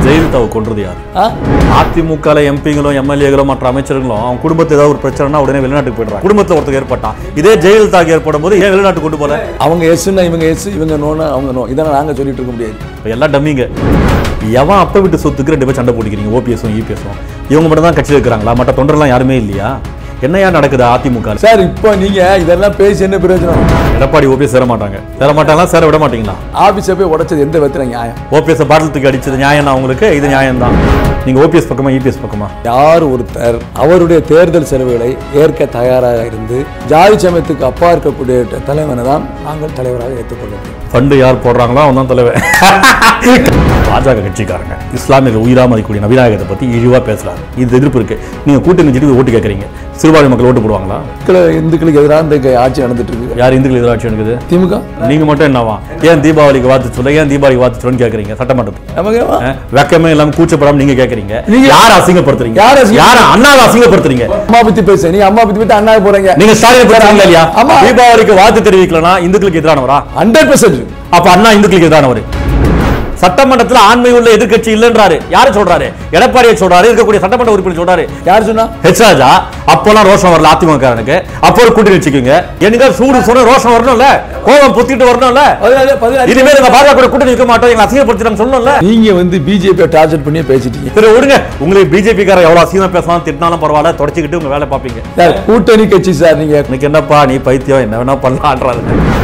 ஜெயலலிதாவை கொன்றது யார் ஆ அதிமுக எம்பிங்களும் எம்எல்ஏகளும் மற்ற அமைச்சர்களும் அவங்க குடும்பத்தில் ஏதாவது ஒரு பிரச்சனைனா உடனே வெளிநாட்டுக்கு போயிடுறாங்க குடும்பத்தில் ஒருத்தர் ஏற்பட்டான் இதே ஜெயலலிதாக்கு ஏற்படும் போது ஏன் வெளிநாட்டுக்கு கொண்டு போல அவங்க எஸ்ன்னா இவங்க எஸ் இவங்க நோனா அவங்க நோ இதெல்லாம் நாங்கள் சொல்லிட்டு இருக்க முடியாது இப்போ எல்லாம் டம்மிங்க எவன் அப்ப விட்டு சொத்துக்கு ரெண்டு பேர் சண்டை போட்டுக்கிறீங்க ஓபிஎஸும் இபிஎஸும் இவங்க மட்டும் தான் கட்சியில் இருக்கிறாங்களா மற்ற தொண்டர்லாம் யாருமே இல்லையா என்னையா நடக்குது அதிமுக ல? சார் இப்போ நீங்க இதெல்லாம் பேசி என்ன பிரயோஜனம் எடப்பாடி ஓபிஎஸ் சேர மாட்டாங்க சேர மாட்டாங்களா சேர விட மாட்டீங்களா ஆபீஸை போய் உடைச்சது எந்த விதத்துல நியாயம் ஓபிஎஸ் பாட்டில் தூக்கி அடிச்சது நியாயம் அவங்களுக்கு இது நியாயம் தான் நீங்க ஓபிஎஸ் பக்கமா இபிஎஸ் பக்கமா யார் ஒருத்தர் அவருடைய தேர்தல் செலவுகளை ஏற்க தயாராக இருந்து ஜாதி சமயத்துக்கு அப்பா இருக்கக்கூடிய தலைவனை தான் நாங்கள் தலைவராக ஏற்றுக்கொள்ள முடியும் ஃபண்டு யார் போடுறாங்களோ அவன் தான் தலைவன் பாஜக கட்சிக்காரங்க இஸ்லாமியர்கள் உயிரா மதிக்கூடிய நபிநாயகத்தை பத்தி இழிவா பேசுறாங்க இது எதிர்ப்பு இருக்கு நீங்க கூட்டணி வச்சுட்டு ஓட்டு கேட்கறீங்க சிறுபான்மை மக்கள் ஓட்டு போடுவாங்களா மக்களை இந்துக்களுக்கு எதிராக இந்த க- ஆட்சி நடந்துட்டு இருக்கு யார் இந்துக்கள் எதிராட்சி எடுக்குது திமுக நீங்க மட்டும் என்னவா ஏன் தீபாவளிக்கு வாத்து சொல்ல ஏன் தீபாவளிக்கு வாத்து சொல்லு கேக்குறீங்க சட்டமன்றத்துக்கு நமக்கு அஹ், வெக்கமே இல்லாம கூச்சப்படாம நீங்க கேக்குறீங்க நீங்க- யார் அசிங்கப்படுத்துறீங்க யார் அசிங்க- யார அண்ணாவை அசிங்கப்படுத்துறீங்க அம்மா பத்தி பேச நீ அம்மா பத்தி பத்தி அண்ணா போறீங்க நீங்க ஸ்டாலின் படுத்துறீங்க இல்லையா ஆமா தீபாவளிக்கு வாத்து தெரிவிக்கலனா இந்துக்களுக்கு எதிரானவரா ஹண்ட்ரட் பர்சன்ட் அப்ப அண்ணா இந்துக்களுக்கு எதிரானவர் சட்டமன்றத்துல ஆண்மை உள்ள எதிர்க்கட்சி இல்லைன்றாரு யாரு சொல்றாரு எடப்பாடியை சொல்றாரு இருக்கக்கூடிய சட்டமன்ற உறுப்பினர் சொல்றாரு யார் சொன்னா ஹெச் ராஜா அப்போலாம் ரோஷம் வரல அதிமுககாரனுக்கு அப்போ ஒரு கூட்டணி வச்சுக்கோங்க எனக்கு சூடு சொன்ன ரோஷம் வரணும்ல கோபம் புத்திட்டு வரணும்ல பதினாலு பதினாலு இனிமேல் இந்த பாஜக கூட கூட்டணி வைக்க மாட்டோம் எங்களை அசிங்கப்படுத்திட்டாங்க சொல்லணும்ல நீங்க வந்து பிஜேபி டார்ச்சர் பண்ணி பேசிட்டீங்க சரி விடுங்க உங்களுக்கு பிஜேபி கார எவ்வளவு அசிங்கமா பேசலாம் திட்டினாலும் பரவாயில்ல தொடச்சிக்கிட்டு உங்க வேலை பார்ப்பீங்க சார் கூட்டணி கட்சி சார் நீங்க இன்னைக்கு என்னப்பா நீ பைத்தியம் என்ன வேணா பண்ணலான்றாரு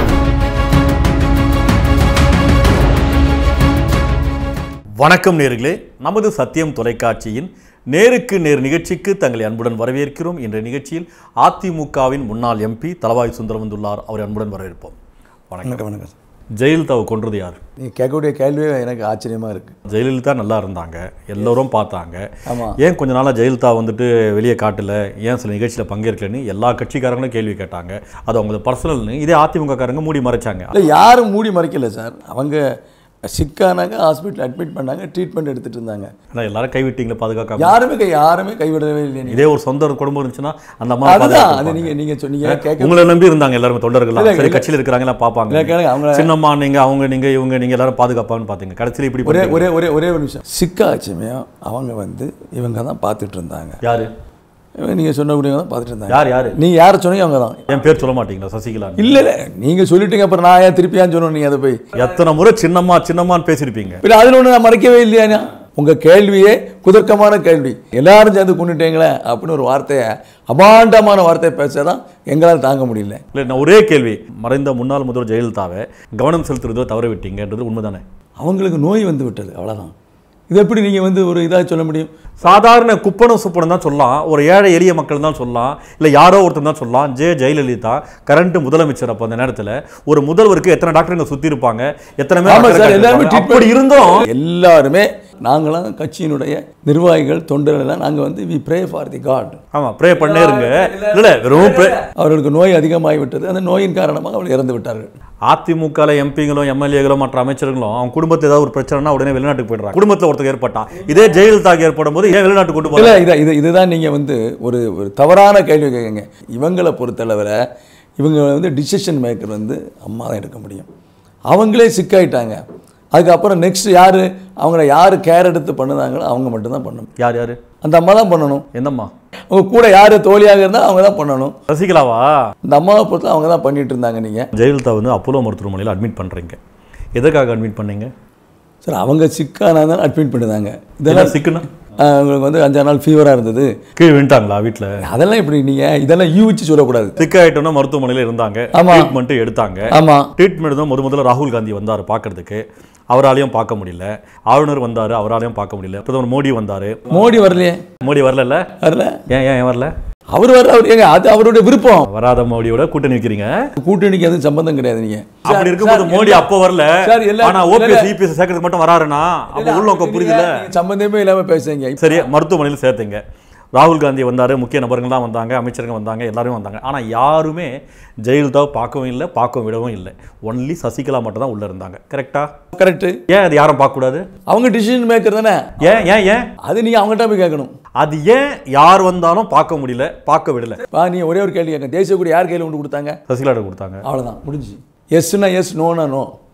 வணக்கம் நேர்களே நமது சத்தியம் தொலைக்காட்சியின் நேருக்கு நேர் நிகழ்ச்சிக்கு தங்களை அன்புடன் வரவேற்கிறோம் என்ற நிகழ்ச்சியில் அதிமுகவின் முன்னாள் எம்பி தலவாய் சுந்தரம் வந்துள்ளார் அவரை அன்புடன் வரவேற்போம் வணக்கம் வணக்கம் வணக்கம் சார் ஜெயலலிதாவை கொன்றது யார் நீங்க கேட்கக்கூடிய கேள்வியே எனக்கு ஆச்சரியமா இருக்கு ஜெயலலிதா நல்லா இருந்தாங்க எல்லோரும் பார்த்தாங்க ஆமா ஏன் கொஞ்ச நாளாக ஜெயலலிதா வந்துட்டு வெளியே காட்டல ஏன் சில நிகழ்ச்சியில் பங்கேற்கலன்னு எல்லா கட்சிக்காரங்களும் கேள்வி கேட்டாங்க அது அவங்களது பர்சனல்னு இதே அதிமுக காரங்க மூடி மறைச்சாங்க இல்லை யாரும் மூடி மறைக்கல சார் அவங்க சிக்கானாங்க ஹாஸ்பிட்டல் அட்மிட் பண்ணாங்க ட்ரீட்மெண்ட் எடுத்துட்டு இருந்தாங்க ஆனால் எல்லாரும் கைவிட்டீங்களே பாதுகாக்காம யாருமே கை யாருமே கைவிடவே இல்லை நீங்க இதே ஒரு சொந்த ஒரு குடும்பம் இருந்துச்சுன்னா அந்த அம்மா அதுதான் அது நீங்க நீங்க சொன்னீங்க கேட்க உங்களை நம்பி இருந்தாங்க எல்லாரும் தொண்டர்கள்லாம் இல்ல, சரி இல்ல. கட்சியில் இருக்கிறாங்களா பார்ப்பாங்க இல்லை கேளுங்க அவங்க சின்னம்மா நீங்க அவங்க நீங்க இவங்க நீங்க எல்லாரும் பாதுகாப்பான்னு பார்த்தீங்க கடைசியில் இப்படி ஒரே பண்ணிட்டீங்க. ஒரே ஒரே ஒரே ஒரு நிமிஷம் சிக்கா ஆட்சியமையும் அவங்க வந்து இவங்க தான் பார்த்துட்டு இருந்தாங்க யாரு நீங்கள் சொன்னக்கூடியவங்க தான் பார்த்துட்டு இருந்தாங்க யார் யாரு நீங்கள் யாரை சொன்னீங்க அவங்க தான் என் பேர் சொல்ல மாட்டீங்களா சசிகலா இல்லை இல்லை நீங்கள் சொல்லிட்டீங்க அப்புறம் நான் ஏன் திருப்பி ஏன் சொல்லணும் நீங்கள் அதை போய் எத்தனை முறை சின்னம்மா சின்னம்மான்னு பேசியிருப்பீங்க இல்லை அதில் ஒன்று நான் மறைக்கவே இல்லையா உங்கள் கேள்வியே குதர்க்கமான கேள்வி எல்லாரும் சேர்ந்து கொண்டுட்டீங்களே அப்படின்னு ஒரு வார்த்தையை அபாண்டமான வார்த்தையை பேச தான் எங்களால் தாங்க முடியல இல்லை நான் ஒரே கேள்வி மறைந்த முன்னாள் முதல்வர் ஜெயலலிதாவை கவனம் செலுத்துறதோ தவற விட்டீங்கன்றது உண்மைதானே அவங்களுக்கு நோய் வந்து விட்டது அவ்வளோதான் இது எப்படி நீங்கள் வந்து ஒரு இதாக சொல்ல முடியும் சாதாரண குப்பனும் சுப்பனும் தான் சொல்லலாம் ஒரு ஏழை எளிய மக்கள் தான் சொல்லலாம் இல்லை யாரோ ஒருத்தர் தான் சொல்லலாம் ஜெ ஜெயலலிதா கரண்ட் முதலமைச்சர் அப்போ அந்த நேரத்தில் ஒரு முதல்வருக்கு எத்தனை டாக்டருங்க சுற்றி இருப்பாங்க எத்தனை பேர் ஆமா சார், டாக்டர் எல்லாருமே இருப்பாங்க. அப்படி இருந்தும் எல்லாருமே நாங்களாம் கட்சியினுடைய நிர்வாகிகள் தொண்டர்கள் எல்லாம் நாங்கள் வந்து we pray for the God ஆமா ப்ரே பண்ணே இருங்க இல்லை வெறும் pray- அவர்களுக்கு நோய் அதிகமாகி விட்டது அந்த நோயின் காரணமாக அவர்கள் இறந்து விட்டார்கள் அதிமுக எம்பிங்களும் எம்எல்ஏகளும் மற்ற அமைச்சர்களும் அவங்க குடும்பத்தில் ஏதாவது ஒரு பிரச்சனைனா உடனே வெளிநாட்டுக்கு போயிடுறாங்க குடும்பத்தில் ஒருத்தர் ஏற்பட்டான் இதே ஜெயலலிதாக்கு ஏற்படும் போது ஏன் வெளிநாட்டுக்கு கொண்டு போகல இல்லை இதை இது இதுதான் நீங்கள் வந்து ஒரு ஒரு தவறான கேள்வி கேட்குங்க இவங்களை பொறுத்தளவில் இவங்க வந்து டிசிஷன் மேக்கர் வந்து அம்மா தான் எடுக்க முடியும் அவங்களே சிக்காயிட்டாங்க அதுக்கப்புறம் நெக்ஸ்ட் யார் அவங்கள யார் கேர் எடுத்து பண்ணுதாங்களோ அவங்க மட்டும்தான் பண்ணணும் யார் யாரு அந்த அம்மா தான் பண்ணணும் எந்தம்மா அவங்க கூட யார் தோழியாக இருந்தால் அவங்க தான் பண்ணணும் சசிகலாவா இந்த அம்மாவை பொறுத்த அவங்க தான் பண்ணிட்டு இருந்தாங்க நீங்கள் ஜெயலலிதா வந்து அப்போலோ மருத்துவமனையில் அட்மிட் பண்ணுறீங்க எதற்காக அட்மிட் பண்ணீங்க சார் அவங்க சிக்கானா தான் அட்மிட் பண்ணுதாங்க இதெல்லாம் இதெல்லாம் சிக்குன்னா ஆஹ், உங்களுக்கு வந்து அஞ்சாறு நாள் ஃபீவராக இருந்தது கீழே விழுந்துட்டாங்களா வீட்டில் அதெல்லாம் இப்படி நீங்கள் இதெல்லாம் யூகிச்சு சொல்லக்கூடாது சிக்க ஆயிட்டோம்னா மருத்துவமனையில் இருந்தாங்க ஆமா. ட்ரீட்மெண்ட்டு எடுத்தாங்க ஆமாம் ட்ரீட்மெண்ட் தான் முத முதல்ல ராகுல் காந்தி வந்தார் பார்க்கறதுக்கு அவராலையும் பார்க்க முடியல ஆளுநர் வந்தார் அவராலையும் பார்க்க முடியல பிரதமர் மோடி வந்தார் மோடி வரலையே மோடி வரல வரல ஏன் ஏன் ஏன் வரல அவர் வர அவர் ஏங்க அது அவருடைய விருப்பம் வராத மோடியோட கூட்டணி வைக்கிறீங்க கூட்டணிக்கு எதுவும் சம்பந்தம் கிடையாது நீங்க அப்படி இருக்கும்போது மோடி அப்போ வரல சார், எல்லா- ஆனா ஓபிஎஸ் இபிஎஸ் சேர்க்கறதுக்கு மட்டும் வராருன்னா அப்போ உள்நோக்கம் புரியுதுல நீங்க சம்பந்தமே இல்லாம பேசுறீங்க சரி மருத்துவமனையில் சேர்த்தீங்க ராகுல் காந்தி வந்தார் முக்கிய நபர்கள்லாம் வந்தாங்க அமைச்சருங்க வந்தாங்க எல்லாரும் வந்தாங்க ஆனால் யாருமே ஜெயலலிதாவை பார்க்கவும் இல்லை பார்க்கவும் விடவும் இல்லை ஒன்லி சசிகலா மட்டும் தான் உள்ளே இருந்தாங்க கரெக்டா கரெக்ட் ஏன் அது யாரும் பார்க்கக்கூடாது அவங்க டிசிஷன் மேக்கர் தானே ஏன் ஏன் ஏன் அது நீங்க அவங்ககிட்ட போய் கேட்கணும் அது ஏன் யார் வந்தாலும் பார்க்க முடியல பார்க்க விடல வா நீ ஒரே ஒரு கேள்வி கேட்க தேசிய கொடி யார் கையில் கொண்டு கொடுத்தாங்க சசிகலாட்ட கொடுத்தாங்க அவ்வளவுதான் முடிஞ்சு எஸ்னா எஸ் நோனா நோ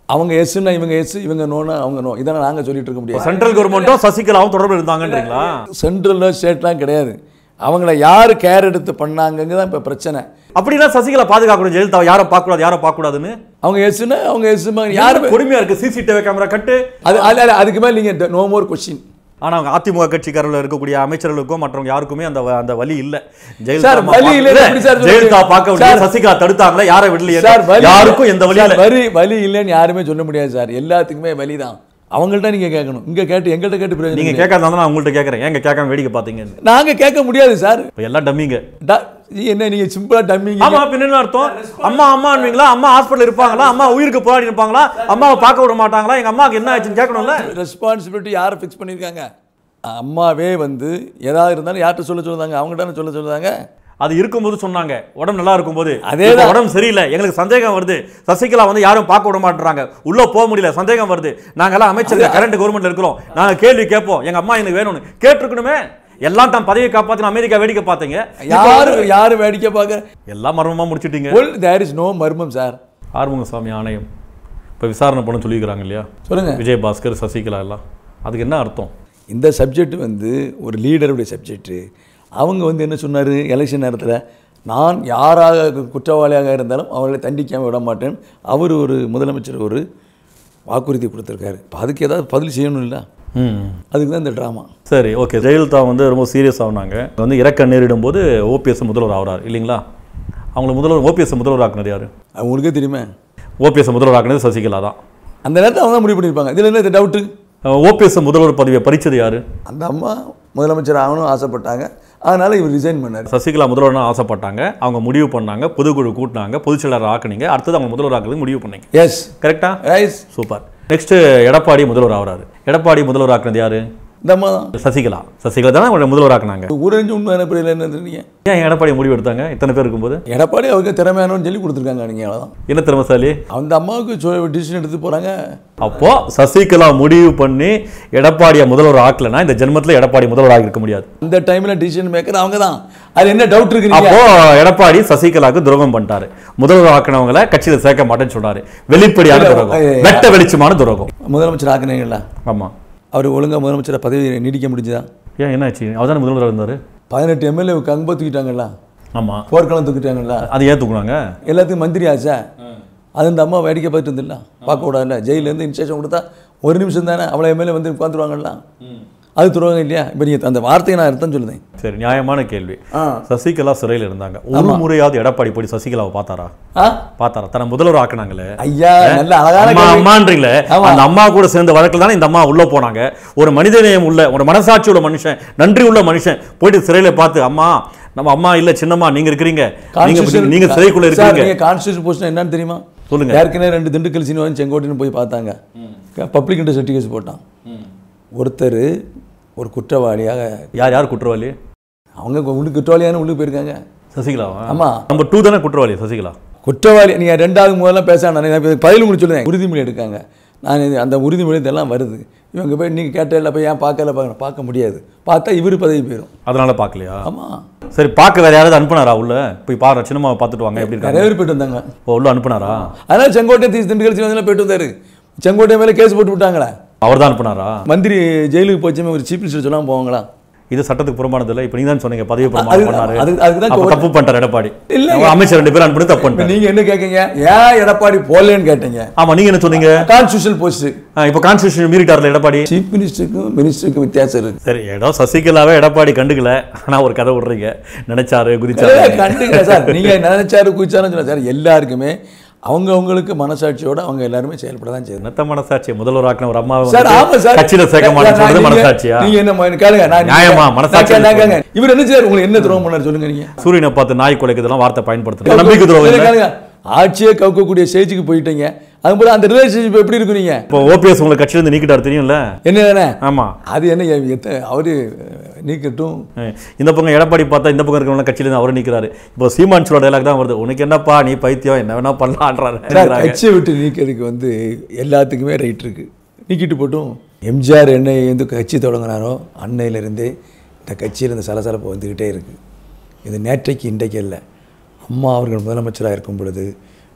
அவங்க எஸ்ன்னா இவங்க எஸ் இவங்க நோனா அவங்க நோ இதெல்லாம் நாங்கள் சொல்லிட்டு இருக்க முடியாது சென்ட்ரல் கவர்மெண்ட்டும் சசிகலாவும் தொடர்பு இருந்தாங்கன்றீங்களா சென்ட்ரலில் ஸ்டேட்லாம் கிடையாது அவங்கள யார் கேர் எடுத்து பண்ணாங்கங்க தான் இப்போ பிரச்சனை அப்படின்னா சசிகலா பாதுகாக்கணும் ஜெயலலிதா யாரை பார்க்கக்கூடாது யாரை பார்க்கக்கூடாதுன்னு அவங்க எஸ்ன்னா அவங்க எஸ் யாரு யாருமே கொடுமையா இருக்கு சிசிடிவி கேமரா கட்டு அது அது அது- அதுக்கு மேலே நீங்கள் நோ மோர் கொஸ்டின் ஆனா அவங்க அதிமுக கட்சிக்காரர்கள் இருக்கக்கூடிய அமைச்சர்களுக்கும் மற்றவங்க யாருக்குமே அந்த வ- அந்த வழி இல்ல சார், அம்மா வலி இல்லைன்னு பார்க்கல. எப்படி சார் சொல்றீங்க? ஜெயலலிதா பார்க்க முடியல சார், சசிகலா தடுத்தாங்களே யாரை விடலையே சார் வலி யாருக்கும் எந்த வழி சார், இல்ல வலி வலி இல்லைன்னு யாருமே சொல்ல முடியாது சார் எல்லாத்துக்குமே வலி தான் அவங்கள்ட்ட நீங்கள் கேட்கணும் இங்கே கேட்டு எங்கள்கிட்ட கேட்டு பிரயோஜனம் நீங்க இல்லை. கேட்காத நான் உங்கள்ட்ட கேட்கறேன் ஏங்க கேட்காம வேடிக்கை பாத்தீங்கன்னு நாங்க கேட்க முடியாது சார் இப்ப எல்லாம் டம்மிங்க டா- என்ன நீங்க சிம்பிளா டம்மிங்க ஆமா பின்ன என்ன அர்த்தம் அம்மா அம்மான்வீங்களா அம்மா ஹாஸ்பிடல் இருப்பாங்களா அம்மா உயிருக்கு போராடி இருப்பாங்களா அம்மாவை பார்க்க விட மாட்டாங்களா எங்க அம்மாவுக்கு என்ன ஆச்சுன்னு கேட்கணும்ல ரெஸ்பான்சிபிலிட்டி யாரை ஃபிக்ஸ் பண்ணியிருக்காங்க அம்மாவே வந்து ஏதாவது இருந்தாலும் யார்கிட்ட சொல்ல சொல்லுதாங்க அவங்ககிட்ட தானே சொல்ல சொல்லுதாங்க அது இருக்கும்போது சொன்னாங்க உடம்பு நல்லா இருக்கும்போது அதேதான். இப்ப உடம்பு சரியில்லை எங்களுக்கு சந்தேகம் வருது சசிகலா வந்து யாரும் பார்க்க விட மாட்டேறாங்க உள்ள போக முடியல சந்தேகம் வருது நாங்கெல்லாம் அமைச்சர் கரண்ட் கவர்மெண்ட்ல இருக்கிறோம் நாங்க கேள்வி கேட்போம் எங்க அம்மா எனக்கு வேணும்னு கேட்டிருக்கணுமே எல்லாம் தான் பதவியை காப்பாத்தின அமெரிக்கா வேடிக்கை பார்த்தீங்க யாரு யாரு வேடிக்கை பார்க்க எல்லாம் மர்மமா முடிச்சிட்டீங்க தேர் இஸ் நோ மர்மம் சார் ஆறுமுகசாமி ஆணையம் இப்போ விசாரணை பண்ண சொல்லியிருக்கிறாங்க இல்லையா சொல்லுங்க விஜயபாஸ்கர் சசிகலா எல்லாம் அதுக்கு என்ன அர்த்தம் இந்த சப்ஜெக்ட் வந்து ஒரு லீடருடைய சப்ஜெக்ட்டு அவங்க வந்து என்ன சொன்னார் எலெக்ஷன் நேரத்தில் நான் யாராக குற்றவாளியாக இருந்தாலும் அவர்களை தண்டிக்காமல் விட மாட்டேன் அவர் ஒரு முதலமைச்சர் ஒரு வாக்குறுதி கொடுத்துருக்காரு இப்போ அதுக்கு ஏதாவது பதில் செய்யணும் இல்லை ம் அதுக்கு தான் இந்த ட்ராமா சரி ஓகே ஜெயலலிதா வந்து ரொம்ப சீரியஸ் ஆகுனாங்க வந்து இறக்க நேரிடும் போது ஓபிஎஸ் முதல்வர் ஆகிறார் இல்லைங்களா அவங்கள முதல்வர் ஓபிஎஸ் முதல்வர் ஆக்குனது யாரு அவங்களுக்கே தெரியுமே ஓபிஎஸ் முதல்வர் ஆக்குனது சசிகலா தான் அந்த நேரத்தில் அவங்க தான் முடிவு பண்ணியிருப்பாங்க இதில் என்ன டவுட்டு ஓபிஎஸ் முதல்வர் பதவியை பறிச்சது யாரு அந்த அம்மா முதலமைச்சர் ஆகணும்னு ஆசைப்பட்டாங்க அதனால் இவர் ரிசைன் பண்ணார் சசிகலா முதல்வர்னு ஆசைப்பட்டாங்க அவங்க முடிவு பண்ணாங்க பொதுக்குழு கூட்டினாங்க பொதுச் செயலாளர் ஆக்குனீங்க அடுத்தது அவங்க முதல்வர் ஆக்குறது முடிவு பண்ணீங்க எஸ் கரெக்டா ரைஸ் சூப்பர் நெக்ஸ்ட் எடப்பாடி முதல்வர் ஆகுறாரு எடப்பாடி முதல்வர் ஆக்குனது யாரு இந்த அம்மா தான் சசிகலா சசிகலா தானே அவங்களை முதல்வர் ஆக்குனாங்க ஊரறிஞ்சு உண்மையான பிள்ளைகள் என்ன தெரியுங்க ஏன் எடப்பாடி முடிவு எடுத்தாங்க இத்தனை பேர் இருக்கும்போது எடப்பாடி அவருக்கு திறமையானவன்னு சொல்லி கொடுத்துருக்காங்க நீங்கள் அவ்வளோதான் என்ன திறமசாலி அந்த அம்மாவுக்கு டிசிஷன் எடுத்து போகிறாங்க அப்போ சசிகலா முடிவு பண்ணி எடப்பாடியை முதல்வர் ஆக்கலைன்னா இந்த ஜென்மத்துல எடப்பாடி முதல்வர் ஆகியிருக்க முடியாது அந்த டைமில் டிசிஷன் மேக்கர் அவங்க தான் அது என்ன டவுட் இருக்கு நீங்க அப்போ எடப்பாடி சசிகலாவுக்கு துரோகம் பண்ணிட்டாரு முதல்வர் ஆக்கினவங்களை கட்சியில சேர்க்க மாட்டேன்னு சொன்னாரு வெளிப்படையான இல்ல, துரோகம் ஐய, வெட்ட வெளிச்சமான துரோகம் முதலமைச்சர் ஆக்குனீங்களா ஆமா அவர் ஒழுங்கா முதலமைச்சரை பதவி நீடிக்க முடிஞ்சுதா ஏன் என்னாச்சு அவர் தானே முதல்வர் இருந்தாரு பதினெட்டு எம்எல்ஏ கம்ப தூக்கிட்டாங்கல்ல ஆமா போர்க்களம் தூக்கிட்டாங்கல்ல அது ஏன் தூக்குனாங்க எல்லாத்துக்கும் மந்திரி ஆச்சா அது இந்த அம்மா வேடிக்கை பார்த்துட்டு இருந்தில்ல பார்க்க கூடாதுல்ல ஜெயிலேருந்து இன்ஸ்ட்ரக்ஷன் கொடுத்தா ஒரு நிமிஷம் தானே அவ்வளோ எம்எல்ஏ வந்து உட்காந்துருவாங்கல்ல அது துருவாங்க இல்லையா இப்போ நீங்கள் அந்த வார்த்தையை நான் அர்த்தம் சொல்லுதேன் சரி நியாயமான கேள்வி ஆ சசிகலா சிறையில் இருந்தாங்க ஒரு முறையாவது எடப்பாடி போய் சசிகலாவை பார்த்தாரா ஆ பார்த்தாரா தன்னை முதல்வர் ஆக்குனாங்களே ஐயா நல்ல அழகான அம்மா கேள்வி. அம்மான்றீங்களே ஆமா. அந்த அம்மா கூட சேர்ந்த வழக்கில் தானே இந்த அம்மா உள்ள போனாங்க ஒரு மனிதநேயம் உள்ள ஒரு மனசாட்சி உள்ள மனுஷன் நன்றி உள்ள மனுஷன் போயிட்டு சிறையில பார்த்து அம்மா நம்ம அம்மா இல்ல சின்னம்மா நீங்க இருக்கிறீங்க நீங்க Constitution- நீங்க சிறைக்குள்ள சார், இருக்கீங்க நீங்க கான்ஸ்டியூஷன் போஸ்ட் என்னன்னு தெரியுமா சொல்லுங்க. ஏற்கனவே ரெண்டு திண்டுக்கல் சீனிவாசன் செங்கோட்டைன்னு போய் பார்த்தாங்க பப்ளிக் இன்ட்ரெஸ்ட் சர்டிஃபிகேட் போட்டான் ஒருத்தர் ஒரு குற்றவாளியாக யார் யார் குற்றவாளி அவங்க உள்ளு குற்றவாளியான உள்ளுக்கு போயிருக்காங்க சசிகலாவா ஆமா நம்பர் டூ தானே குற்றவாளி சசிகலா குற்றவாளி நீங்க ரெண்டாவது முதல்ல பேச நான் இப்ப பதில் முடிச்சு சொல்லுவேன் உறுதிமொழி எடுக்காங்க நான் இது- அந்த உறுதிமொழி இதெல்லாம் வருது இவங்க போய் நீங்கள் கேட்டதில்ல போய் ஏன் பார்க்கல பார்க்கணும் பார்க்க முடியாது பார்த்தா இவர் பதவி போயிடும் அதனால பார்க்கலையா ஆமாம் சரி பார்க்க வேற யாராவது அனுப்புனாரா உள்ள போய் பாரு சின்னம்மாவை பார்த்துட்டு வாங்க எப்படி இருக்காங்க நிறைய பேர் போயிட்டு வந்தாங்க ஓ, உள்ள அனுப்புனாரா அதனால செங்கோட்டை தீ திண்டுக்கல் சீனிவாசன் போயிட்டு வந்தாரு செங்கோட்டை மேலே கேஸ் போட்டு விட்டாங்களே அவர் தான் அனுப்புனாரா மந்திரி ஜெயிலுக்கு போச்சுமே ஒரு சீஃப் மினிஸ்டர் சொல்லாமல் போவாங்களா இது சட்டத்துக்கு புறம்பானது இல்லை இப்போ நீங்க தான் சொன்னீங்க பதவி அது- பிரமாணம் பண்ணாரு அது- அதுக்கு தான் அப்ப கோர்ட் தப்பு பண்ணிட்டார் எடப்பாடி இல்ல. அவங்க அமைச்சர் ரெண்டு பேரும் அனுப்பி தப்பு இப்போ பண்ணிட்டாரு நீங்கள் என்ன கேட்கீங்க ஏன் எடப்பாடி போடலன்னு கேட்டீங்க ஆமா நீங்க என்ன சொன்னீங்க கான்ஸ்டியூஷன் போஸ்ட் ஆ, இப்போ கான்ஸ்டியூஷன் மீறிட்டார்ல எடப்பாடி சீஃப் மினிஸ்டருக்கும் மினிஸ்டருக்கும் வித்தியாசம் இருக்கு சரி ஏதோ சசிகலாவே எடப்பாடி கண்டுக்கல ஆனா ஒரு கதை விடுறீங்க நினைச்சாரு குதிச்சாரு கண்டுங்க சார் நீங்க நினைச்சாரு குச்சாரும் சொல்ல சார் எல்லாருக்குமே அவங்க அவங்களுக்கு மனசாட்சியோட அவங்க எல்லாருமே செயல்பட தான் செய்யணும் என்னத்த மனசாட்சி முதல்வர் ஆக்கின ஒரு அம்மாவை சார் ஆமா வந்து சார் கட்சியில சேர்க்க மாட்டேன்னு சார், சொல்றது நீங்க- மனசாட்சியா நீங்க என்ன ம- கேளுங்க நான் நியாயமா, நான் மனசாட்சி கேட்க- நான் கேட்க. இவர் என்ன சார் உங்களுக்கு என்ன துரோகம் பண்ணாரு சொல்லுங்க நீங்க சூரியனை பார்த்து நாய் குலைக்குதெல்லாம் வார்த்தை பயன்படுத்துறேன் நம்பிக்கை துரோகம் இல்ல, இல்ல? கேளுங்க. ஆட்சியே கவுக்கக்கூடிய ஸ்டேஜுக்கு போயிட்டீங்க அது போல அந்த ரிலேஷன்ஷிப் எப்படி இருக்கும் நீங்க இப்போ ஓபிஎஸ் உங்களை கட்சியில இருந்து நீக்கிட்டாரு தெரியும்ல என்ன ஆமா அது என்ன எத்த- அவரு நீக்கட்டும் அஹ் இந்த பக்கம் எடப்பாடி பார்த்தா இந்த பக்கம் இருக்கிறவங்க கட்சியில இருந்து அவரை நிக்கிறாரு இப்போ சீமான் சொல்ல டைலாக் தான் வருது உனக்கு என்னப்பா நீ பைத்தியம் என்ன வேணா சார் பண்ணலான்றாரு கட்சியை விட்டு நீக்கிறதுக்கு வந்து எல்லாத்துக்குமே ரைட் இருக்கு நீக்கிட்டு போட்டும் எம்ஜிஆர் என்னை வந்து கட்சி தொடங்கினாரோ அன்னையிலிருந்தே இந்த கட்சியில் இந்த சலசலப்பு வந்துக்கிட்டே இருக்கு இது நேற்றைக்கு இன்றைக்கு இல்லை அம்மா அவர்கள் முதலமைச்சராக இருக்கும் பொழுது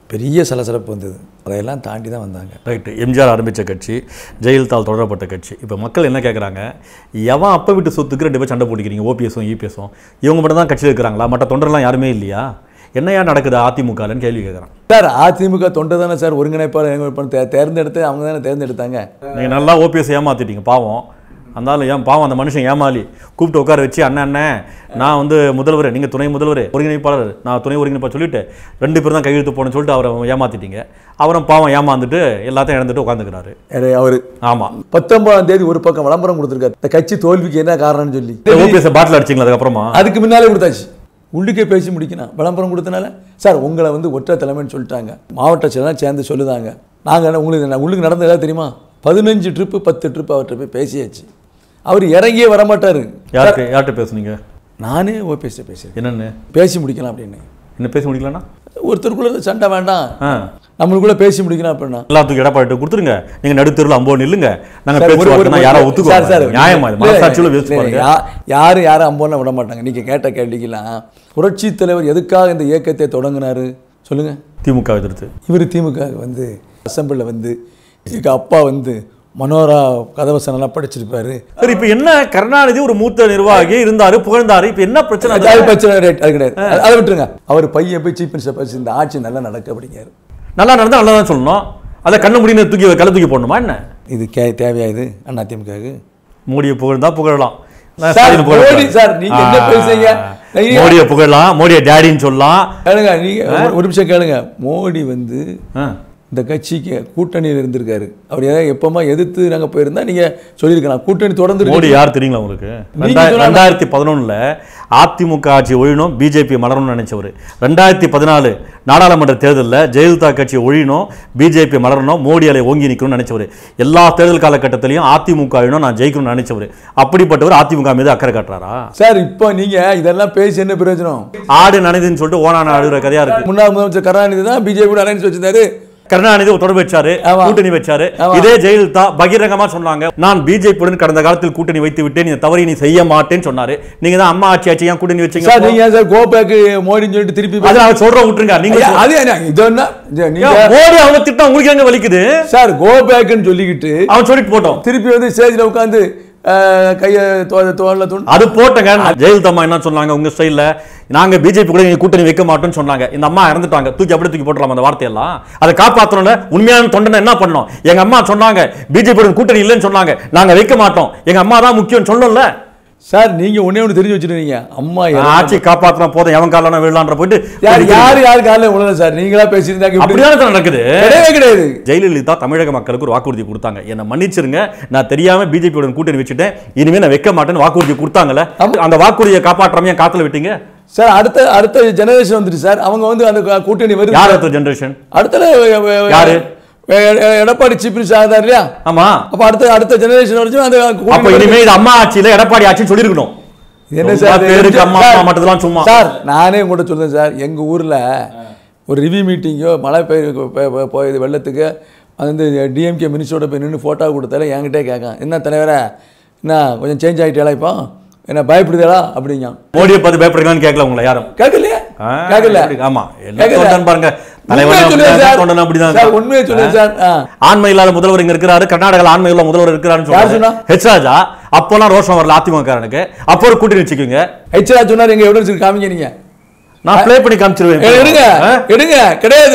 பெரிய சலசலப்பு வந்தது அதையெல்லாம் தாண்டி தான் வந்தாங்க ரைட்டு எம்ஜிஆர் ஆரம்பித்த கட்சி ஜெயலலிதால் தொடரப்பட்ட கட்சி இப்போ மக்கள் என்ன கேட்குறாங்க எவன் அப்போ விட்டு சொத்துக்கு ரெண்டு பேர் சண்டை போட்டுக்கிறீங்க ஓபிஎஸும் இபிஎஸும் இவங்க மட்டும் தான் கட்சியில் இருக்கிறாங்களா மற்ற தொண்டர்லாம் யாருமே இல்லையா என்னையா நடக்குது அதிமுகலன்னு கேள்வி கேட்குறான் சார் அதிமுக தொண்டை தானே சார் ஒருங்கிணைப்பாளர் எங்க தே- தேர்ந்தெடுத்து அவங்க தானே தேர்ந்தெடுத்தாங்க நீங்கள் நல்லா ஓபிஎஸ் ஏமாத்திட்டீங்க பாவம் அந்தாலும் ஏன் பாவம் அந்த மனுஷன் ஏமாளி கூப்பிட்டு உட்கார வச்சு அண்ணன் அண்ணன் நான் வந்து முதல்வர் நீங்கள் துணை முதல்வர் ஒருங்கிணைப்பாளர் நான் துணை ஒருங்கிணைப்பாளர் சொல்லிட்டு ரெண்டு பேரும் தான் கையெழுத்து போகணும்னு சொல்லிட்டு அவரை ஏமாத்திட்டீங்க அவரும் பாவம் ஏமாந்துட்டு எல்லாத்தையும் இழந்துட்டு உட்காந்துக்கிறாரு அவர் ஆமாம் பத்தொன்பதாம் தேதி ஒரு பக்கம் விளம்பரம் கொடுத்துருக்காரு இந்த கட்சி தோல்விக்கு என்ன காரணம்னு சொல்லி ஓபிஎஸ் பாட்டில் அடிச்சிங்களா அதுக்கப்புறமா அதுக்கு முன்னாலே கொடுத்தாச்சு உள்ளுக்கே பேசி முடிக்கணும் விளம்பரம் கொடுத்தனால சார் உங்களை வந்து ஒற்றை தலைமைன்னு சொல்லிட்டாங்க மாவட்ட செயலாம் சேர்ந்து சொல்லுதாங்க நாங்கள் உங்களுக்கு என்ன உள்ளுக்கு நடந்தது ஏதாவது தெரியுமா பதினஞ்சு ட்ரிப்பு பத்து ட்ரிப் அவர்கிட்ட போய் பேசியாச்சு அவர் இறங்கியே வரமாட்டார் யார்கிட்ட யார்கிட்ட பேசுனீங்க நானே ஓபிஎஸ்ட்ட பேசுகிறேன் என்னன்னு பேசி முடிக்கலாம் அப்படின்னு என்ன பேச முடியலன்னா ஒருத்தருக்குள்ள சண்டை வேண்டாம் ஆ நம்மளுக்குள்ள பேசி முடிக்கணும் அப்படின்னா எல்லாத்துக்கும் எடப்பாடி கொடுத்துருங்க நீங்க நடுத்தெருவில் அம்போ நில்லுங்க நாங்க சார், ஒரு- ஒரு- பேசுவோம் யாரோ சார், சார், ஒத்துக்குவாங்க நியாயமா இது இல்ல, மனசாட்சியில் இல்ல, பேசு பாருங்க யா- யாரும் யாரும் அம்போன்னு விட மாட்டாங்க நீங்க கேட்ட கேள்விக்கெல்லாம் புரட்சி தலைவர் எதுக்காக இந்த இயக்கத்தை தொடங்கினாரு சொல்லுங்க திமுக எதிர்த்து இவர் திமுக வந்து அசம்பிளில் வந்து எங்க அப்பா வந்து மனோரா கதவசனம்லாம் படிச்சிருப்பாரு சரி இப்ப என்ன கருணாநிதி ஒரு மூத்த நிர்வாகி இருந்தாரு புகழ்ந்தாரு இப்ப என்ன பிரச்சனை அது அது பிரச்சனை ரைட் அது கிடையாது அது- அதை விட்டுருங்க அவர் பையன் போய் சீஃப் மினிஸ்டர் பேசி இந்த ஆட்சி நல்லா நடக்க அப்படிங்காரு நல்லா நடந்தா நல்லா தான் சொல்லணும் அதை கண்ணு முடிந்து தூக்கி கள்ள தூக்கி போடணுமா என்ன இது கே தேவையா இது அண்ணா திமுகவுக்கு மோடியை புகழ்ந்தா புகழலாம் நான் சார், ஸ்டாலினை புகழக்கூடாது. மோடி சார், நீங்க என்ன ஆ. பேசுறீங்க? நீங்க- மோடியை புகழலாம் மோடியை டேடின்னு சொல்லலாம் கேளுங்க நீங்க ஒரு- ஒரு நிமிஷம் கேளுங்க மோடி வந்து ஆ. இந்த கட்சிக்கு கூட்டணியில் இருந்திருக்காரு அவர் ஏதாவது எப்பமா எதிர்த்து நாங்க போயிருந்தா நீங்க சொல்லியிருக்கலாம் கூட்டணி தொடர்ந்து மோடி யார் தெரியுங்களா உங்களுக்கு நீங்க ரெண்டாயிரத்தி சொல்லலாம். ரெண்டாயிரத்தி பதினொன்னுல அதிமுக ஆட்சி ஒழியணும் பிஜேபி மலரணும்னு நினைச்சவர் ரெண்டாயிரத்தி பதினாலு நாடாளுமன்ற தேர்தலில் ஜெயலலிதா கட்சி ஒழியணும் பிஜேபி மலரணும் மோடி அலை ஓங்கி நிற்கணும்னு நினைச்சவர் எல்லா தேர்தல் காலகட்டத்திலையும் அதிமுக அழியணும் நான் ஜெயிக்கணும்னு நினைச்சவர் அப்படிப்பட்டவர் அதிமுக மீது அக்கறை காட்டுறாரா சார் இப்போ நீங்க இதெல்லாம் பேசி என்ன பிரயோஜனம் ஆடு நனைதுன்னு சொல்லிட்டு ஓனான அழுகிற கதையா இருக்கு முன்னாள் முதலமைச்சர் கருணாநிதி தான் பிஜேபி அலைன்ஸ் வச்சிருந்தாரு கருணாநிதி தொடர்பு வச்சாரு ஆமா. கூட்டணி வச்சாரு ஆமா. இதே ஜெயலலிதா பகிரங்கமா சொன்னாங்க நான் பிஜேபியுடன் கடந்த காலத்தில் கூட்டணி வைத்து விட்டேன் இந்த தவறை நீ செய்ய மாட்டேன்னு சொன்னாரு நீங்க தான் அம்மா ஆட்சி ஆட்சி ஏன் கூட்டணி வச்சீங்க சார் நீங்க ஏன் சார் கோபேக்கு மோடின்னு சொல்லிட்டு திருப்பி அது அவர் சொல்ற விட்டுருங்க நீங்க ஐயா, அது என்ன இது என்ன இது நீங்க ஏன் மோடி அவங்க திட்டம் உங்களுக்கு எங்க வலிக்குது சார் கோபேக்குன்னு சொல்லிக்கிட்டு அவன் சொல்லிட்டு போட்டோம் திருப்பி வந்து ஸ்டேஜில் உட்காந்து கையை தோல்ல துணி அது போட்டங்க ஜெயலலிதா அம்மா என்ன சொன்னாங்க உங்க ஸ்டைல்ல நாங்க பிஜேபி கூட நீங்க கூட்டணி வைக்க மாட்டோம்னு சொன்னாங்க இந்த அம்மா இறந்துட்டாங்க தூக்கி அப்படியே தூக்கி போட்டுலாம் அந்த வார்த்தையெல்லாம் அதை காப்பாத்தணும்ல உண்மையான தொண்டனை என்ன பண்ணோம் எங்க அம்மா சொன்னாங்க பிஜேபி கூட்டணி இல்லைன்னு சொன்னாங்க நாங்க வைக்க மாட்டோம் எங்க அம்மா தான் முக்கியம் சொல்லணும்ல சார் நீங்க ஒண்ணே ஒன்று தெரிஞ்சு வச்சிருக்கீங்க அம்மா இறந்து- ஆட்சி காப்பாத்தினா போதும் எவன் காலம் விழலான்ற போயிட்டு யார் யார் யார் காலையில் உணர சார் நீங்களா பேசியிருந்தாங்க இப்படி அப்படிதானே சார் நடக்குது கிடையவே கிடையாது ஜெயலலிதா தமிழக மக்களுக்கு ஒரு வாக்குறுதி கொடுத்தாங்க என்னை மன்னிச்சிருங்க நான் தெரியாம பிஜேபியோட கூட்டணி வச்சுட்டேன் இனிமே நான் வைக்க மாட்டேன்னு வாக்குறுதி கொடுத்தாங்கல்ல அந்த வாக்குறுதியை காப்பாற்றாம ஏன் காத்துல விட்டீங்க சார் அடுத்த அடுத்த ஜெனரேஷன் வந்துட்டு சார் அவங்க வந்து அந்த க- கூட்டணி வருது யார் அடுத்த ஜெனரேஷன் அடுத்த யாரு? எ- எ- எடப்பாடி சீஃப் மினிஸ்டர் ஆகிறார் இல்லையா ஆமா அப்ப அடுத்த அடுத்த ஜெனரேஷன் வரைக்கும் அந்த அப்ப கூட்டணி இனிமே இது அம்மா ஆட்சியில எடப்பாடி ஆட்சின்னு சொல்லிருக்கணும் என்ன ரொம்ப சார் இது? பேருக்கு அம்மா சார், அப்பா மட்டும்தான் சும்மா சார் நானே உங்கள்கிட்ட சொல்றேன் சார் எங்க ஊர்ல ஒரு ரிவ்யூ மீட்டிங்கோ மழை பெய்ய போயது வெள்ளத்துக்கு அது வந்து டிஎம்கே மினிஸ்டரோட போய் நின்று ஃபோட்டோ கொடுத்தால என்கிட்டே கேட்கான் என்ன தலைவரே என்ன கொஞ்சம் சேஞ்ச் ஆகிட்டேலா இப்போ என்ன பயப்படுதேடா அப்படிங்க மோடியை பார்த்து பயப்படுங்கன்னு கேட்கல உங்களை யாரும் கேட்கலையே ஆ, கேட்கல அப்படி- ஆமா எல்லா கேட்கல. தொண்டன் பாருங்க உண்மையை தலைவன் சொல்லுங்க அப்படிதான், சார். தொண்டன் அப்படிதான் சார், உண்மையை சொல்லுங்க சார் ஆ. ஆண்மை இல்லாத முதல்வர் இங்க இருக்கிறாரு கர்நாடகால ஆண்மை உள்ள முதல்வர் இருக்கிறாருன்னு யார் சொல்றாரு சொன்னா? ஹெச் ராஜா அப்போலாம் ரோஷம் வரல அதிமுககாரனுக்கு அப்போ ஒரு கூட்டணி வச்சுக்கோங்க ஹெச்ரா சொன்னார் எங்க எவிடன்ஸ் காமிங்க நீங்க நான் ப்ளே பண்ணி காமிச்சிருவேன் ஏ, எடுங்க ஆ? எடுங்க கிடையாது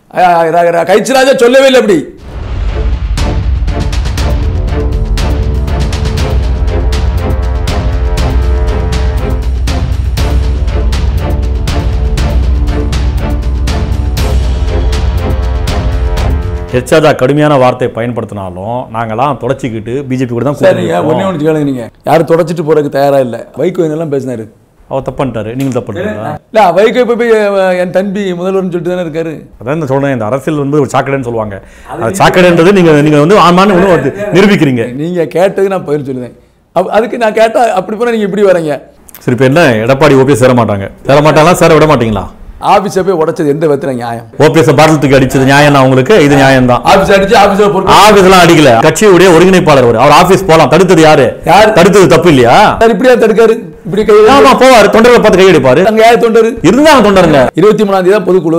கைச்சிராஜா சொல்லவே இல்லை அப்படி ஹெச் ராஜா கடுமையான வார்த்தையை பயன்படுத்தினாலும் நாங்கெல்லாம் தொடச்சிக்கிட்டு பிஜேபி கூட தான் சார் கூட்டணி நீங்க வைப்போம். ஒண்ணே ஒன்று கேளுங்க நீங்க யாரும் தொடச்சிட்டு போறதுக்கு தயாரா இல்ல வைகோ என்னெல்லாம் பேசினாரு அவர் தப்பு பண்ணிட்டாரு நீங்க தப்பு பண்ணுறீங்களா இல்ல வைகோ இப்ப போய் அஹ், என் தம்பி முதல்வர்னு சொல்லிட்டு தானே இருக்காரு அதான் இந்த சொல்றேன் இந்த அரசியல் வந்து ஒரு சாக்கடைன்னு சொல்லுவாங்க அது சாக்கடைன்றது நீங்க நீங்க வந்து ஆமான்னு இன்னும் வந்து நிரூபிக்கிறீங்க நீங்க கேட்டது நான் பதில் சொல்லுவேன் அப்ப- அதுக்கு நான் கேட்டா அப்படி போனா நீங்க இப்படி வரீங்க சரி இப்போ என்ன எடப்பாடி ஓபிஎஸ் சேர மாட்டாங்க சேர மாட்டாங்களா சேர விட மாட்டீங்களா ஆபீஸை போய் உடைச்சது எந்த விதத்துல நியாயம் ஓபிஎஸ் பாட்டில் தூக்கி அடிச்சது நியாயம் தான் உங்களுக்கு இது நியாயம் தான் ஆபீஸ் அடிச்சு ஆபீஸ்ல பொறுப்பு ஆபீஸ்லாம் அடிக்கல கட்சியுடைய ஒருங்கிணைப்பாளர் அவர் அவர் ஆபீஸ் போலாம் தடுத்தது யாரு யார்? தடுத்தது தப்பு இல்லையா சார் இப்படியா தடுக்காரு இப்படி கை ஆமா போவாரு தொண்டர்களை பார்த்து கையெடுப்பாரு அங்க யார் தொண்டரு இருந்தாங்க தொண்டருங்க இருபத்தி மூணாம் தேதி தான் பொதுக்குழு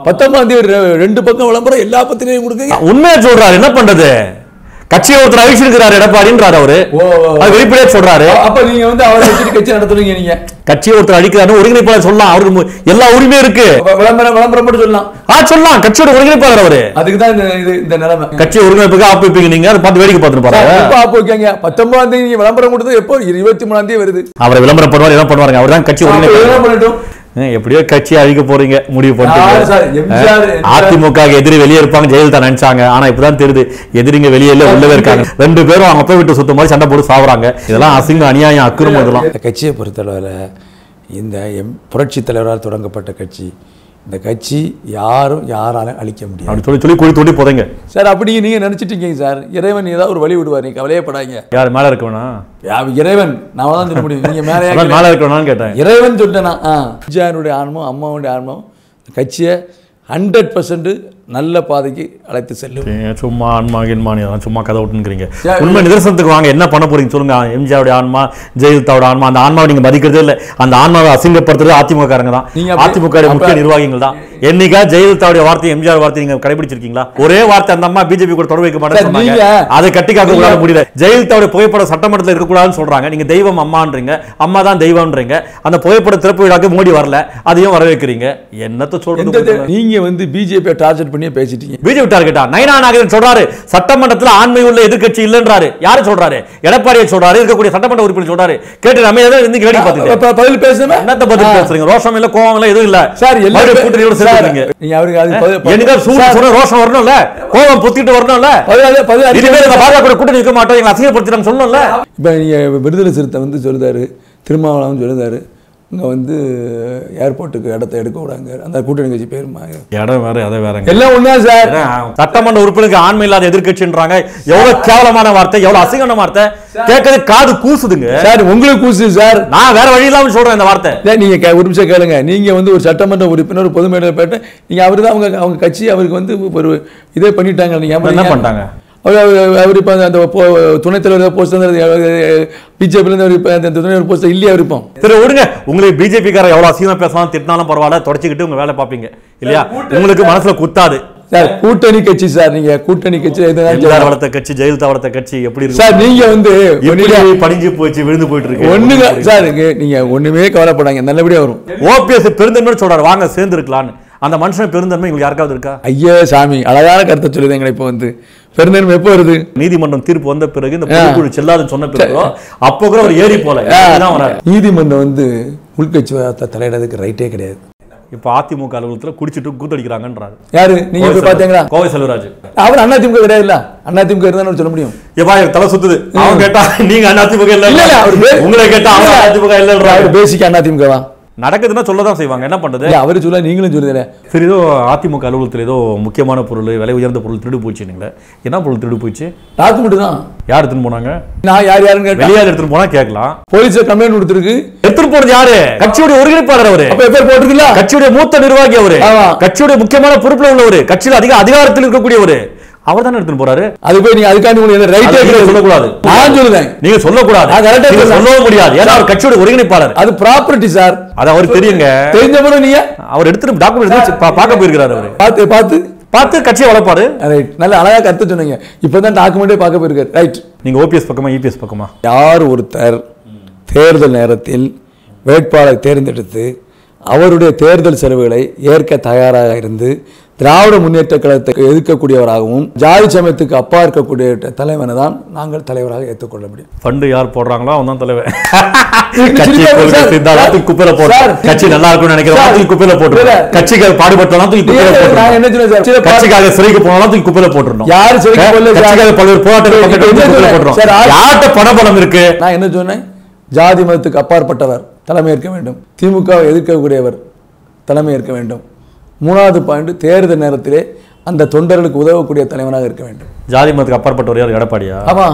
பத்தொன்பதாம் தேதி ரெ- ரெண்டு பக்கம் விளம்பரம் எல்லா பத்திரிகையும் கொடுக்குங்க உண்மையா சொல்றாரு என்ன பண்றது கட்சியை ஒருத்தர் அழிச்சிருக்கிறாரு எடப்பாடின்றாரு அவரு ஓ, ஓ, ஓ. அது வெளிப்படையா சொல்றாரு அப்ப நீங்க வந்து அவரை வச்சுட்டு கட்சி நடத்துறீங்க நீங்க கட்சியை ஒருத்தர் அழிக்கிறாரு ஒருங்கிணைப்பாளர் சொல்லலாம் அவருக்கு மு- எல்லா உரிமையும் இருக்கு அப்ப விளம்பரம் விளம்பரம் மட்டும் சொல்லலாம் ஆ சொல்லலாம் கட்சியோட ஒருங்கிணைப்பாளர் அவரு அதுக்கு தான் இந்த இது இந்த நிலைமை கட்சியை ஒருங்கிணைப்புக்கு ஆப்பு வைப்பீங்க நீங்க அதை பார்த்து வேடிக்கை பார்த்துட்டு சார், பாருங்க எப்ப ஆப்பு வைக்காங்க பத்தொன்பதாம் தேதி நீங்க விளம்பரம் கொடுத்தது எப்போ இருபத்தி மூணாம் தேதி வருது அவரை விளம்பரம் பண்ணுவார் என்ன பண்ணுவாருங்க அவர் தான் கட்சி அப்ப என்ன ஒருங்கிணைப்பாளர் பண்ணட்டும் ஆ, எப்படியோ கட்சி அழிக்க போறீங்க முடிவு யார் சார்? எம்ஜிஆர் பண்ணிட்டு அதிமுக எதிரி வெளியே இருப்பாங்க ஜெயலலிதா நினைச்சாங்க ஆனா இப்பதான் தெரியுது எதிரிங்க வெளியே இல்ல உள்ளவே இருக்காங்க ரெண்டு பேரும் அவங்க அப்பா விட்டு சுத்த மாதிரி சண்டை போட்டு சாவுறாங்க இதெல்லாம் அசிங்கம் அநியாயம் அக்கிரமம் இதெல்லாம் இந்த கட்சியை பொறுத்தளவில் இந்த எம் புரட்சி தலைவரால் தொடங்கப்பட்ட கட்சி இந்த கட்சி யாரும் யாராலும் அழிக்க முடியாது அப்படி சொல்லி சொல்லி குழி தோண்டி போதைங்க சார் அப்படி நீங்க நினைச்சிட்டீங்க சார் இறைவன் ஏதாவது ஒரு வழி விடுவார் நீங்க கவலையே படாதீங்க யார் மேல இருக்க வேணா யா- இறைவன் நான் தான் சொல்ல முடியும் நீங்க மேலே அதான் மேல இருக்க வேணான்னு கேட்டேன் இறைவன் சொல்லிட்டேனா ஆ விஜயானுடைய ஆன்மம் அம்மாவுடைய ஆன்மம் கட்சியை ஹண்ட்ரட் பர்சன்ட் நல்ல பாதைக்கு அழைத்து செல்லும் ஏன் சும்மா ஆன்மா கின்மானி அதெல்லாம் சும்மா கதை விட்டுங்கிறீங்க யா- உண்மை நிதர்சனத்துக்கு வாங்க என்ன பண்ண போறீங்க சொல்லுங்க எம்ஜிஆருடைய ஆன்மா ஜெயலலிதாவோட ஆன்மா அந்த ஆன்மாவை நீங்க மதிக்கிறதே இல்ல அந்த ஆன்மாவை அசிங்கப்படுத்துறது அதிமுக காரங்க தான் நீங்க அப்படி- அதிமுக வுடைய முக்கிய அப்ப- நிர்வாகிகள் தான் என்னைக்கா ஜெயலலிதாவுடைய வார்த்தை எம்ஜிஆர் வார்த்தை நீங்க கடைபிடிச்சிருக்கீங்களா ஒரே வார்த்தை அந்த அம்மா பிஜேபி கூட தொடர்பு வைக்க சார், மாட்டேன்னு சொன்னாங்க நீங்க- அதை கட்டி காக்க கூடாது நீங்க- முடியல ஜெயலலிதாவுடைய புகைப்படம் சட்டமன்றத்தில் இருக்கக்கூடாதுன்னு சொல்றாங்க நீங்க தெய்வம் அம்மான்றீங்க அம்மா தான் தெய்வம்ன்றீங்க அந்த புகைப்பட திறப்பு விழாக்கு மோடி வரல அதையும் வரவேற்கிறீங்க என்னத்த எந்த சொல்றது தே- நீங்க வந்து பிஜேபியை டார்கெட் பண்ணியே பேசிட்டீங்க பிஜேபி டார்கெட்டா நயனா நாகரன் சொல்றாரு சட்டமன்றத்துல ஆண்மை உள்ள எதிர்க்கட்சி இல்லன்றாரு யாரு சொல்றாரு எடப்பாடியை சொல்றாரு இருக்கக்கூடிய சட்டமன்ற உறுப்பினர் சொல்றாரு கேட்டு நம்ம ஏதோ இருந்து வேடி பார்த்துட்டு அப்ப பதில் பேசுமே என்னத்த பதில் பேசுறீங்க ரோஷம் இல்ல கோவம் இல்ல எதுவும் இல்ல சார் எல்லா மறுபடியும் கூட்டணியோட சார், சேர்த்துறீங்க நீங்க அவருக்கு அது பதில் பதில்- எனக்கு சூடு சார், சொல்ற ரோஷம் வரணும்ல கோவம் பொத்திட்டு வரணும்ல பதில் பதில் இனிமேல் இந்த பாஜக கூட்டணி இருக்க மாட்டோம் எங்களை அசிங்கப்படுத்திட்டாங்க சொல்லணும்ல இப்போ நீங்கள் விடுதலை சிறுத்தை வந்து சொல்லுதாரு திருமாவளவன் சொல்லுதாரு இங்கே வந்து ஏர்போர்ட்டுக்கு இடத்த எடுக்க விடாங்க அந்த கூட்டணி கட்சி பேருமா இடம் வேற அதை வேறங்க எல்லாம் ஒன்றா சார் சட்டமன்ற உறுப்பினருக்கு ஆண்மை இல்லாத எதிர்க்கட்சின்றாங்க எவ்வளவு கேவலமான வார்த்தை எவ்வளவு அசிங்கமான வார்த்தை கேட்கறது காது கூசுதுங்க சார் உங்களுக்கு கூசு சார் நான் வேற வழி இல்லாம சொல்றேன் இந்த வார்த்தை இல்ல, நீங்க கே- ஒரு நிமிஷம் கேளுங்க நீங்க வந்து ஒரு சட்டமன்ற உறுப்பினர் ஒரு பொது மேடையில் போயிட்டு நீங்க அவரு தான் அவங்க அவங்க கட்சி அவருக்கு வந்து ஒரு இதே பண்ணிட்டாங்க நீங்க என்ன பண்ணிட்டாங்க அவர் அவர் அவர் இப்போ அந்த போ- துணைத் தலைவர் போஸ்ட் வந்து பிஜேபியிலேருந்து அவர் இப்போ அந்த துணை போஸ்ட் இல்லையா அவர் இப்போ சரி விடுங்க உங்களுக்கு பிஜேபி கார எவ்வளவு அசிங்கமா பேசலாம் திட்டினாலும் பரவாயில்ல தொடச்சிக்கிட்டு உங்க வேலை பார்ப்பீங்க இல்லையா உங்களுக்கு மனசுல குத்தாது சார் கூட்டணி கட்சி சார் நீங்க கூட்டணி கட்சி எம்ஜிஆர் எதுனா வளர்த்த கட்சி ஜெயலலிதா வளர்த்த கட்சி எப்படி இருக்கு சார் நீங்க வந்து எப்படி படிஞ்சு போச்சு விழுந்து போயிட்டு இருக்கு ஒண்ணுங்க சார் இங்க நீங்க ஒண்ணுமே கவலைப்படாங்க நல்லபடியா வரும் ஓபிஎஸ் பெருந்தன்மை சொல்றாரு வாங்க சேர்ந்து இருக்கலாம்னு அந்த மனுஷன் பெருந்தன்மை உங்களுக்கு யாருக்காவது இருக்கா ஐயா சாமி அழகான கருத்தை சொல்லுதுங்க இப்போ வந்து பெருந்தன்மை எப்போ வருது நீதிமன்றம் தீர்ப்பு வந்த பிறகு இந்த பொதுக்குழு செல்லாதுன்னு சொன்ன பிறகு அப்போ கூட அவர் ஏறி போல தான் வராரு நீதிமன்றம் வந்து உள்கட்சி விவகாரத்தை தலையிடறதுக்கு ரைட்டே கிடையாது இப்ப அதிமுக அலுவலகத்துல குடிச்சிட்டு கூத்தடிக்கிறாங்கன்றாரு யாரு நீங்க போய் பாத்தீங்களா கோவை செல்வராஜ் அவர் அதிமுக கிடையாது இல்ல அதிமுக இருந்தாலும் சொல்ல முடியும் எப்பா எனக்கு தலை சுத்துது அவன் கேட்டா நீங்க அதிமுக இல்ல இல்ல, இல்ல, அவர் பே- உங்களை கேட்டா அவன் அதிமுக இல்லன்றாரு அவர் பேசிக் அதிமுக தான் நடக்குதுன்னா சொல்லதான் செய்வாங்க என்ன பண்றது இல்ல அவரு சொல்ல நீங்களும் சொல்லுதே சரி ஏதோ அதிமுக அலுவலகத்தில் ஏதோ முக்கியமான பொருள் விலை உயர்ந்த பொருள் திருடு போச்சுங்களே என்ன பொருள் திருடு போச்சு டாக்குமெண்ட் தான் யார் எடுத்துன்னு போனாங்க நான் யார் யாருன்னு கேட்டேன் வெளியார் எடுத்துன்னு போனா கேட்கலாம் போலீஸ் கம்ப்ளைண்ட் கொடுத்துருக்கு எடுத்துட்டு போறது யாரு கட்சியுடைய ஒருங்கிணைப்பாளர் அவரு அப்ப எப்பேர் போட்டிருக்குல்ல கட்சியுடைய மூத்த நிர்வாகி அவரு ஆமா. கட்சியுடைய முக்கியமான பொறுப்புல உள்ளவரு கட்சியில அதிக அதிகாரத்தில் இருக்கக்கூடியவரு அவர் தானே எடுத்துன்னு போறாரு அது போய் நீங்க அதுக்காண்டி உங்களுக்கு ரைட்டே அதை நீங்க கிடையாது சொல்லக்கூடாது. நான் சொல்லுதேன் நீங்க சொல்லக்கூடாது நான் correct ஆ நீங்க சொல்றேன். சொல்லவும் முடியாது ஏன்னா அவர் கட்சியோட ஒருங்கிணைப்பாளர் அது ப்ராப்பர்ட்டி சார் அது அவருக்கு தெரியுங்க தெரிஞ்ச பிறகு நீங்க அவர் எடுத்துட்டு டாக்குமெண்ட் எடுத்து பா- பார்க்க போயிருக்கிறாரு அவரு பார்த்து பார்த்து பார்த்து கட்சியை வளர்ப்பாரு ரைட் நல்ல அழகா கருத்து சொன்னீங்க இப்பதான் டாக்குமெண்டே பார்க்க போயிருக்காரு ரைட் நீங்க ஓபிஎஸ் பக்கமா இபிஎஸ் பக்கமா யார் ஒருத்தர் தேர்தல் நேரத்தில் வேட்பாளரை தேர்ந்தெடுத்து அவருடைய தேர்தல் செலவுகளை ஏற்க தயாராக இருந்து திராவிட முன்னேற்ற கழகத்தை எதிர்க்கக்கூடியவராகவும் ஜாதி சமயத்துக்கு அப்பா இருக்கக்கூடிய தலைவனை தான் நாங்கள் தலைவராக ஏற்றுக்கொள்ள முடியும் ஃபண்டு யார் போடுறாங்களோ அவன் தான் தலைவர் நீங்க கட்சி சிரிக்காதீங்க கொள்கை சார். சித்தாந்தம் தூக்கி குப்பையில போடு சார். கட்சி நல்லா இருக்கும்னு நினைக்கிறவங்க சார். தூக்கி குப்பையில போட்டுரும் இல்ல. கட்சிக்கு பாடுபட்டலாம் தூக்கி குப்பையில நான் போட்டுரும் என்ன சொன்னேன் சார்? சில பா- கட்சிக்காக சிறைக்கு போனாலும் தூக்கி குப்பையில போட்டுருணும் யாரு சிறைக்கு போகல சார்? கட்சிக்காக பல்வேறு போராட்டங்கள் இப்ப பக்கத்துல என்ன குப்பையில சொன்னேன்? போட்டுரும் சார், ஆ- யார்கிட்ட பணபலம் இருக்கு நான் என்ன சொன்னேன் ஜாதி மதத்துக்கு அப்பாற்பட்டவர் தலைமை ஏற்க வேண்டும் திமுகவை எதிர்க்கக்கூடியவர் தலைமை ஏற்க வேண்டும் மூணாவது பாயிண்ட் தேர்தல் நேரத்திலே அந்த தொண்டர்களுக்கு உதவக்கூடிய தலைவனாக இருக்க வேண்டும் ஜாதி மதத்துக்கு அப்பாற்பட்டவர் யார் எடப்பாடியா ஆமா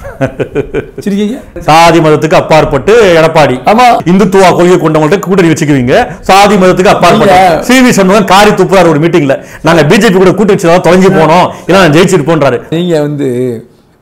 சிரிக்கீங்க சாதி மதத்துக்கு அப்பாற்பட்டு எடப்பாடி ஆமா இந்துத்துவா கொள்கை கொண்டவங்கள்ட்ட கூட்டணி வச்சுக்குவீங்க சாதி மதத்துக்கு அப்பாற்பட்டு இல்ல. சி வி சண்முகம் காரி துப்புறாரு ஒரு மீட்டிங்ல நாங்க பிஜேபி கூட கூட்டணி வச்சு தொலைஞ்சு போனோம் இல்ல நான் ஜெயிச்சிட்டு போன்றாரு நீங்க வந்து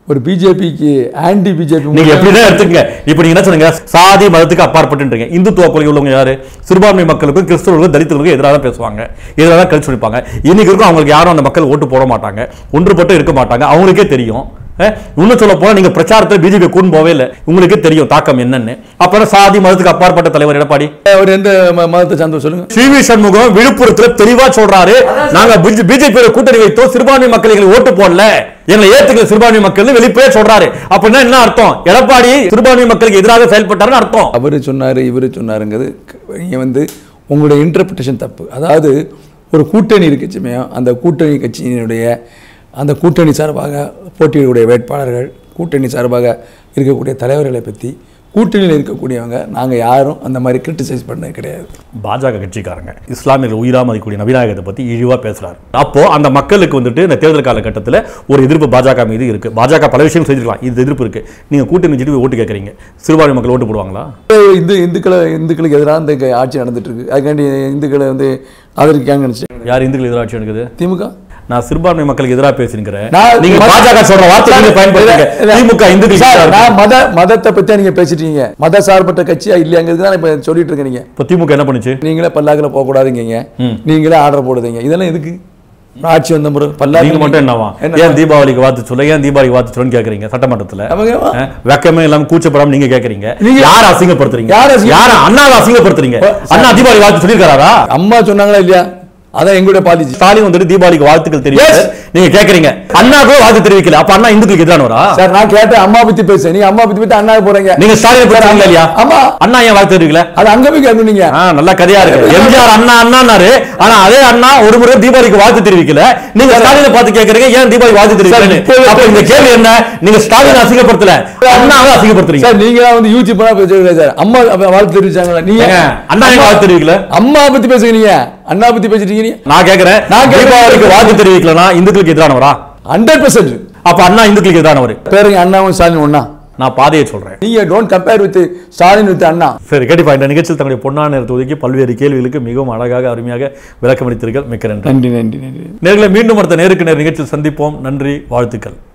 ஒரு பிஜேபிக்கு ஆன்டி பிஜேபி நீங்க எப்படிதான் எடுத்துக்கங்க இப்போ நீங்க என்ன சொன்னீங்க சாதி மதத்துக்கு அப்பாற்பட்டுன்றீங்க இந்துத்துவ கொள்கை உள்ளவங்க யாரு சிறுபான்மை மக்களுக்கும் கிறிஸ்தவர்களுக்கும் தலித்துகளுக்கும் எதிராக தான் பேசுவாங்க எதிராக தான் கழிச்சு வைப்பாங்க இன்னைக்கு இருக்கும் அவங்களுக்கு யாரும் அந்த மக்கள் ஓட்டு போட மாட்டாங்க ஒன்றுபட்டு இருக்க மாட்டாங்க அவங்களுக்கே தெரியும் அஹ், இன்னும் சொல்ல போனா நீங்க பிரச்சாரத்தில் பிஜேபி கூண்டு போவே இல்லை உங்களுக்கே தெரியும் தாக்கம் என்னன்னு அப்புறம் சாதி மதத்துக்கு அப்பாற்பட்ட தலைவர் எடப்பாடி அவர் எந்த ம- மதத்தை சார்ந்த சொல்லுங்க சி வி சண்முகம் விழுப்புரத்துல தெளிவா சொல்றாரு நாங்க பிஜேபி கூட்டணி வைத்தோம் சிறுபான்மை மக்கள் எங்களுக்கு ஓட்டு போடல எங்களை ஏத்துக்கல சிறுபான்மை மக்கள் வெளிப்படையா சொல்றாரு அப்படின்னா என்ன அர்த்தம் எடப்பாடி சிறுபான்மை மக்களுக்கு எதிராக செயல்பட்டாருன்னு அர்த்தம் அவர் சொன்னார் இவர் சொன்னாருங்கிறது நீங்கள் வந்து உங்களுடைய இன்டர்பிரிட்டேஷன் தப்பு அதாவது ஒரு கூட்டணி இருக்குச்சுமே அந்த கூட்டணி கட்சியினுடைய அந்த கூட்டணி சார்பாக போட்டியிடக்கூடிய வேட்பாளர்கள் கூட்டணி சார்பாக இருக்கக்கூடிய தலைவர்களை பற்றி கூட்டணியில் இருக்கக்கூடியவங்க நாங்கள் யாரும் அந்த மாதிரி கிரிட்டிசைஸ் பண்ணது கிடையாது பாஜக கட்சிக்காரங்க இஸ்லாமியர்கள் உயிரா மதிக்கூடிய நபிநாயகத்தை பத்தி இழிவா பேசுறாரு அப்போ அந்த மக்களுக்கு வந்துட்டு இந்த தேர்தல் காலகட்டத்தில் ஒரு எதிர்ப்பு பாஜக மீது இருக்கு பாஜக பல விஷயம் செஞ்சிருக்கலாம் இது எதிர்ப்பு இருக்கு நீங்க கூட்டணி வச்சுட்டு போய் ஓட்டு கேட்கறீங்க சிறுபான்மை மக்கள் ஓட்டு போடுவாங்களா இந்து இந்துக்களை இந்துக்களுக்கு எதிராக இந்த க- ஆட்சி நடந்துட்டு இருக்கு அதுக்காண்டி இந்துக்களை வந்து ஆதரிக்காங்க நினச்சி யார் இந்துக்கள் எதிராட்சி எடுக்குது திமுக நான் சிறுபான்மை மக்களுக்கு எதிராக பேசுகிறேன் நான் நீங்க மத- பாஜக சொல்ற வார்த்தை நீங்க பயன்படுத்துங்க இல்ல, திமுக இந்துக்கள் சார், எதிராக நான் மத மதத்தை பத்தி நீங்க பேசிட்டீங்க மத சார்பற்ற கட்சியா இல்லையாங்கிறது தான் இப்ப சொல்லிட்டு இருக்கேன் நீங்க இப்போ திமுக என்ன பண்ணுச்சு நீங்களே பல்லாக்கில் போகக்கூடாதுங்க நீங்களே ஆர்டர் போடுதீங்க இதெல்லாம் எதுக்கு ஆட்சி வந்த முறை பல்லாக்கு நீங்க மட்டும் என்னவா என்ன? ஏன் தீபாவளிக்கு வாத்து சொல்ல ஏன் தீபாவளிக்கு வாத்து சொல்லுன்னு கேக்குறீங்க சட்டமன்றத்துல அவங்க அஹ், வெக்கமே இல்லாம கூச்சப்படாம நீங்க கேக்குறீங்க நீங்க- யார அசிங்கப்படுத்துறீங்க யார அசிங்க- யார அண்ணாவை அசிங்கப்படுத்துறீங்க அண்ணா தீபாவளி வாழ்த்து சொல்லியிருக்காரா அம்மா சொன்னாங்களா இல்லையா அதான் எங்களுடைய பாலிசி ஸ்டாலின் வந்துட்டு தீபாவளிக்கு வாழ்த்துக்கள் தெரிவிக்க நீங்க கேக்குறீங்க அண்ணாவுக்கும் வாழ்த்து தெரிவிக்கல அப்ப அண்ணா இந்துக்களுக்கு எதிரானவரா சார் நான் கேட்டேன் அம்மா பத்தி பேசுறேன் நீங்க அம்மா பத்தி பத்தி அண்ணா போறீங்க நீங்க ஸ்டாலின் பேசுறீங்க இல்லையா ஆமா அண்ணா ஏன் வாழ்த்து தெரிவிக்கல அது அங்க போய் கேட்கணும் நீங்க ஆ, நல்ல கதையா இருக்கு எம்ஜிஆர் அண்ணா அண்ணான்னாரு ஆனா அதே அண்ணா ஒரு முறை தீபாவளிக்கு வாழ்த்து தெரிவிக்கல நீங்க ஸ்டாலினை பார்த்து கேக்குறீங்க ஏன் தீபாவளி வாழ்த்து தெரிவிக்கலன்னு இப்ப- அப்ப இந்த கேள்வி என்ன நீங்க ஸ்டாலின் அசிங்கப்படுத்தல அண்ணாவை அசிங்கப்படுத்துறீங்க சார் நீங்களா வந்து யூடியூப் பேசுறீங்க சார் அம்மா அப்ப வாழ்த்து தெரிவிச்சாங்களா நீங்க ஏங்க, அண்ணா ஏன் வாழ்த்து தெரிவிக்கல அம்மா பத்தி பேசுறீங்க அண்ணா பத்தி பேசிட்டீங்க நீங்க நான் கேக்குறேன் நான் கேக்குறேன். தீபாவளிக்கு வாழ்த்து தெரிவிக்கலனா இந்துக்களுக்கு எதிரானவரா ஹண்ட்ரட் பர்சன்ட் அப்ப அண்ணா இந்துக்களுக்கு எதிரானவர் பேருங்க அண்ணாவும் ஸ்டாலின் ஒண்ணா நான் பாதையை சொல்றேன் நீங்க don't compare with Stalin with Anna சரி கண்டிப்பா இந்த நிகழ்ச்சியில் தங்களுடைய பொன்னான நேரத்தை ஒதுக்கி பல்வேறு கேள்விகளுக்கு மிகவும் அழகாக அருமையாக விளக்கமளித்தீர்கள் மிக்க நன்றி நன்றி நன்றி நன்றி நேர்களை மீண்டும் அடுத்த நேருக்கு நேர் நிகழ்ச்சியில் சந்திப்போம் நன்றி வாழ்த்துக்கள்